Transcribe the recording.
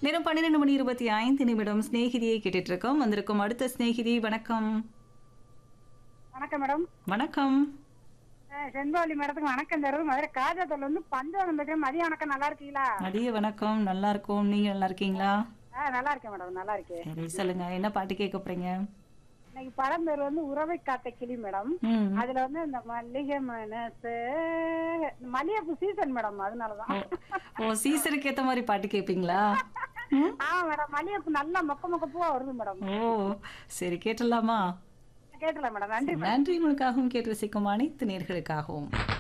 நேரம் பன்னிரெண்டு மணி இருபத்தி ஐந்து நிமிடம் சிநேகிதியை கேட்டுட்டு இருக்கோம் வந்திருக்கும் அடுத்த சிநேகிதி வணக்கம் வணக்கம் மேடம் வணக்கம் அஹ் செண்பவல்லி மேடத்துக்கு வணக்கம் தருவது மதுரை காஜாத்தூர்ல இருந்து பஞ்சவனம் பேசுறேன் மதிய வணக்கம் நல்லா இருக்கீங்களா மதிய வணக்கம் நல்லா இருக்கும் நீங்க நல்லா இருக்கீங்களா ஆ நல்லா இருக்கேன் மேடம் நல்லா இருக்கேன் சரி சொல்லுங்க என்ன பாட்டு கேட்க போறீங்க இன்னைக்கு படம் பேர் வந்து உறவை காத்த கிளி மேடம் ம் அதுல வந்து இந்த மல்லிகை மனசு இந்த மல்லிகைப்பூ சீசன் மேடம் அதனாலதான் ஓ சீசனுக்கு ஏத்த மாதிரி பாட்டு கேட்பீங்களா ம் ஆ மேடம் மல்லிகைப்பூ நல்லா மொக்க மொக்க பூவா வருது மேடம் ஓ சரி கேட்டலாமா கேட்டல மேடம் நன்றி நன்றி உங்களுக்காகவும் கேட்டு ரசிக்கும் அனைத்து நேர்களுக்காகவும்